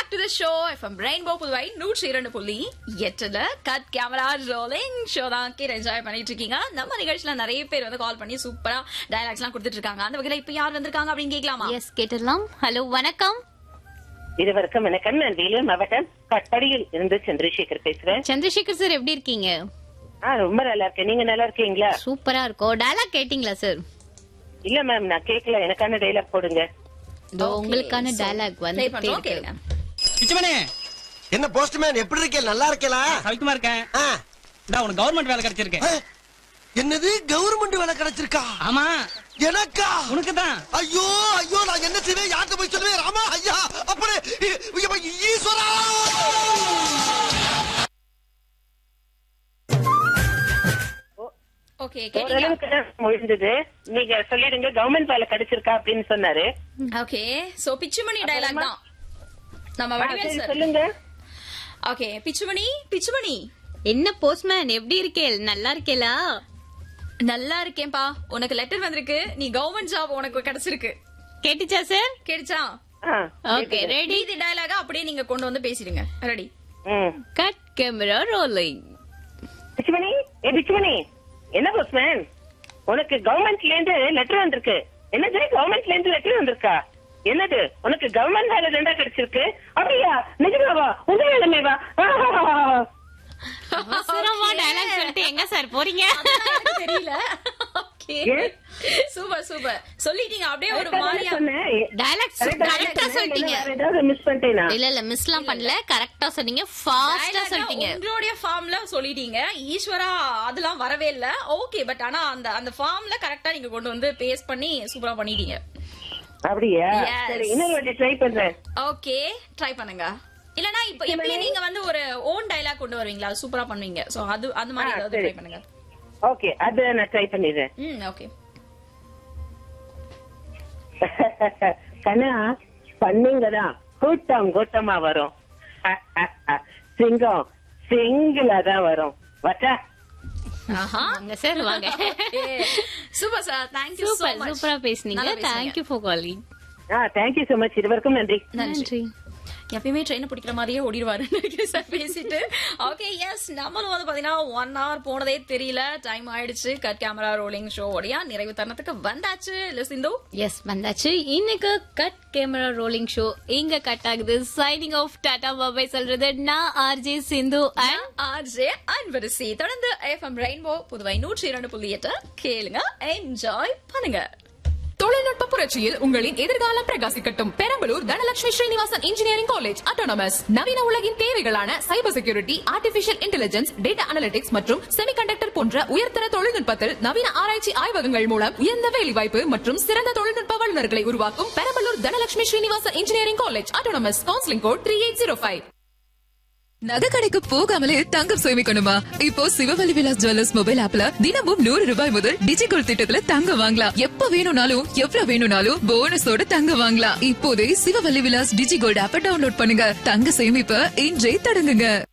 Back to the show FM rainbow Puduvai நூற்றி இரண்டு புள்ளி எட்டுல கட் கேமரா ரோலிங் ஷோ தான் கீழே என்ஜாய் பண்ணிட்டு இருக்கீங்க நம்ம நிகழ்ச்சியில நிறைய பேர் வந்து கால் பண்ணி சூப்பரா டயலாக்ஸ் எல்லாம் கொடுத்துட்டு இருக்காங்க அந்த வகையில இப்ப யார் வந்திருக்காங்க அப்படின்னு கேட்கலாமா எஸ் கேட்டுடலாம் ஹலோ வணக்கம் இருவருக்கும் வணக்கம் நான் வேலூர் மாவட்டம் கட்படியில் இருந்து சந்திரசேகர் பேசுறேன் சந்திரசேகர் சார் எப்படி இருக்கீங்க ஆ ரொம்ப நல்லா இருக்கேன் நீங்க நல்லா இருக்கீங்களா சூப்பரா இருக்கும் டயலாக் கேட்டிங்களா சார் இல்ல மேம் நான் கேட்கல எனக்கான டைலாக் போடுங்க இதோ உங்களுக்கான டயலாக் ப்ளே வந்து பண்றோம் கேளுங்க பிச்சமணி என்ன போஸ்ட்மேன் எப்படி இருக்கே நல்லா இருக்கேலா சவிக்குமா இருக்கேன் ஆ, இந்தா உனக்கு கவர்மெண்ட் வேலை கிடைச்சிருக்கு ஆ, என்னது கவர்மெண்ட் வேலை கிடைச்சிருக்கா ஆமா எனக்கா உனக்கு தான் ஐயோ ஐயோ நான் என்ன செய்வேன் யார்கிட்ட போய் சொல்லுவேன் ராமா ஐயா அப்படி இ- இ- ஈஸ்வரா ஓகே கேட்டீங்க ஓரளவுக்கு தான் முடிஞ்சது நீங்க சொல்லிடுங்க கவர்மெண்ட் வேலை கிடைச்சிருக்கா அப்படின்னு சொன்னாரு ஓகே சோ பிச்சுமணி டயலாக் தான் நம்ம ஆ, வடிவேல் சரி, சார் சொல்லுங்க ஓகே பிச்சுமணி பிச்சுமணி என்ன போஸ்ட்மேன் எப்படி இருக்கேள் நல்லா இருக்கேலா நல்லா இருக்கேன்பா உனக்கு லெட்டர் வந்திருக்கு நீ கவர்மெண்ட் ஜாப் உனக்கு கிடைச்சிருக்கு கேட்டுச்சா சார் கேடுச்சா ஆ, ஓகே ரெடி மீதி டயலாக அப்படியே நீங்க கொண்டு வந்து பேசிடுங்க ரெடி ம். கட் கேமரா ரோலிங் பிச்சுமணி ஏ பிச்சுமணி என்ன போஸ்ட்மேன் உனக்கு கவர்மெண்ட்ல இருந்து லெட்டர் வந்திருக்கு என்னது கவர்மெண்ட்ல இருந்து லெட்டர் வந்திருக்கா என்னது உனக்கு கவர்மெண்ட் வேலை ரெண்டா கிடைச்சிருக்கு அப்படியா நிஜமாவா உங்க வேலைமேவா அவசரமா டயலாக் சொல்லிட்டு எங்க சார் போறீங்க எனக்கு தெரியல ஓகே Yes. சூப்பர் சூப்பர் சொல்லிட்டீங்க அப்படியே ஒரு மாதிரியா டயலாக் கரெக்டா சொல்லிட்டீங்க ஏதாவது மிஸ் பண்ணிட்டேனா இல்ல இல்ல மிஸ்லாம் பண்ணல கரெக்டா சொன்னீங்க ஃபாஸ்டா dialogue சொல்லிட்டீங்க உங்களுடைய ஃபார்ம்ல சொல்லிட்டீங்க ஈஸ்வரா அதெல்லாம் வரவே இல்ல ஓகே பட் ஆனா அந்த அந்த ஃபார்ம்ல கரெக்டா நீங்க கொண்டு வந்து பேஸ்ட் பண்ணி சூப்பரா பண்ணிட்டீங்க அப்படியா Yes. சரி இன்னொரு வாட்டி ட்ரை பண்றேன் ஓகே ட்ரை பண்ணுங்க இல்லனா இப்ப எப்படி நீங்க வந்து ஒரு ஓன் டயலாக் கொண்டு வருவீங்களா அது சூப்பரா பண்ணுவீங்க சோ அது அந்த மாதிரி ஆ, ஏதாவது சரி. ட்ரை பண்ணுங்க ஓகே அது நான் ட்ரை பண்ணிடுறேன் ம் ஓகே கண்ணா பண்ணுங்கதான் கூட்டம் கூட்டமா வரும் சிங்கம் சிங்கிளா தான் வரும் வச்சா ஆஹா வாங்க சார் வாங்க super sir thank you so super much சூப்பரா பேசுனீங்க தேங்க்யூ ஃபார் காலிங் ஆ தேங்க்யூ so மச் இருவருக்கும் நன்றி நன்றி எப்பயுமே ட்ரெயின் பிடிக்கிற மாதிரியே ஓடிடுவாரு நினைக்கிறேன் சார் பேசிட்டு ஓகே எஸ் நம்மளும் வந்து பாத்தீங்கன்னா ஒன் ஹவர் போனதே தெரியல டைம் ஆயிடுச்சு கட் கேமரா ரோலிங் ஷோ உடைய நிறைவு தருணத்துக்கு வந்தாச்சு இல்ல சிந்து எஸ் வந்தாச்சு இன்னைக்கு கட் கேமரா ரோலிங் ஷோ இங்க கட் ஆகுது சைனிங் ஆஃப் டாடா பாபாய் சொல்றது நான் RJ Sindhu and RJ Anbarasi தொடர்ந்து எஃப்எம் ரெயின்போ புதுவை நூற்றி இரண்டு புள்ளி எட்டு கேளுங்க என்ஜாய் பண்ணுங்க தொழில்நுட்ப புரட்சியில் உங்களின் எதிர்காலம் பிரகாசிக்கட்டும் Perambalur Dhanalakshmi Srinivasan engineering college autonomous நவீன உலகின் தேவைகளான cyber security artificial intelligence data analytics மற்றும் செமிகண்டக்டர் போன்ற உயர்தர தொழில்நுட்பத்தில் நவீன ஆராய்ச்சி ஆய்வகங்கள் மூலம் உயர்ந்த வேலைவாய்ப்பு மற்றும் சிறந்த தொழில்நுட்ப வல்லுநர்களை உருவாக்கும் Perambalur Dhanalakshmi Srinivasan engineering college autonomous counselling code three eight zero five நகை கடைக்கு போகாமலே தங்கம் சேமிக்கணுமா இப்போ சிவவலி விலாஸ் ஜுவல்லர்ஸ் மொபைல் ஆப்ல தினமும் நூறு ரூபாய் முதல் டிஜிகோல் திட்டத்துல தங்கம் வாங்கலாம் எப்ப வேணும்னாலும் எவ்வளவு வேணும்னாலும் போனஸோட தங்கம் வாங்கலாம் இப்போதே சிவவல்லி விலாஸ் டிஜிகோல்ட் ஆப்ப டவுன்லோட் பண்ணுங்க தங்க சேமிப்ப இன்றே தொடங்குங்க